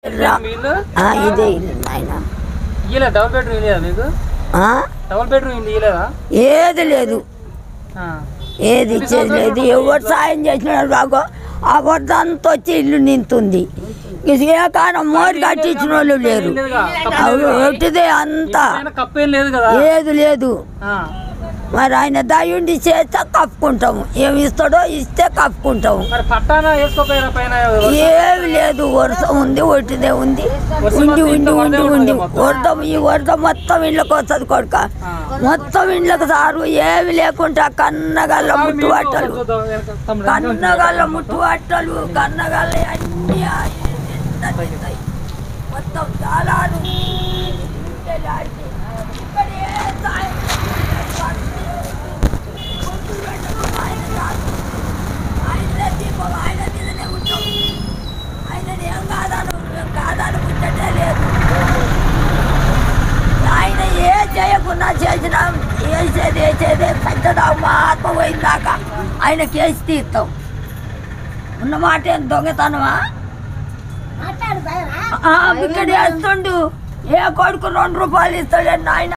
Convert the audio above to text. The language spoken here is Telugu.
రా- మీ ఇల్లు ఆ, ఇదే ఇల్లు నాయన ఇయ్యలే డబుల్ బెడ్రూమ్ ఇయ్యలేదా మీకు ఆ? డబుల్ బెడ్రూమ్ ఇల్లు ఇయ్యలేదా ఏది లేదు ఆ. ఏది ఇచ్చేది లేదు ఎవరు సాయం చేసినాడు బాగో ఆ వరదంతా వచ్చి ఇల్లు నింతుంది ఇది ఏ కారణం మోరు కట్టించిన వాళ్ళు లేరు లేదుగా. అవి ఒకటిదే అంతా ఆయన కప్పేం లేదు కదా ఏది లేదు ఆ. మరి ఆయన దయుండి చేస్తే కప్పుకుంటాము ఏమి ఇస్తాడో ఇస్తే కప్పుకుంటాము మరి పట్టాన వేసుకోపోయారా పైన ఏమి లేదు వర్షం ఉంది ఒట్టిదే ఉంది వర్షం ఉండి వస్తే ఉండి ఇంట్లో ఉండి వరదే ఉండి ఉంటుంది మొత్తం. వరదం ఈ వరద మొత్తం ఇళ్ళకి వస్తుంది కొడుక ఆ. మొత్తం ఇళ్ళకి సారు ఏమి లేకుండా కన్నగల్ల ముట్టు బట్టలు చూద్దాం, వెనక తమ్ముడు. కన్నగల్ల ముట్టు బట్టలు కన్నగల్ల అన్ని ఆ ఎంత తింటాయి. మొత్తం చాలా ఇక్కడ ఏ సాయం ఆయననే దీపం, ఆయన మీదనే ఉంటాం. ఆయనని ఏం కాదాను, ఏం కాదాను ముచ్చటే లేదు. ఆయన ఏ చేయకున్నా చేసినా వేసేది వేసేది పెద్దదా మా ఆత్మ పోయిందాక ఆయన కేసు తీస్తాం ఉన్న మాట ఏం దొంగతనమా ఆ, ఇక్కడ వేస్తుండు ఏ కొడుకు రెండు రూపాయలు ఇస్తాడు ఆయన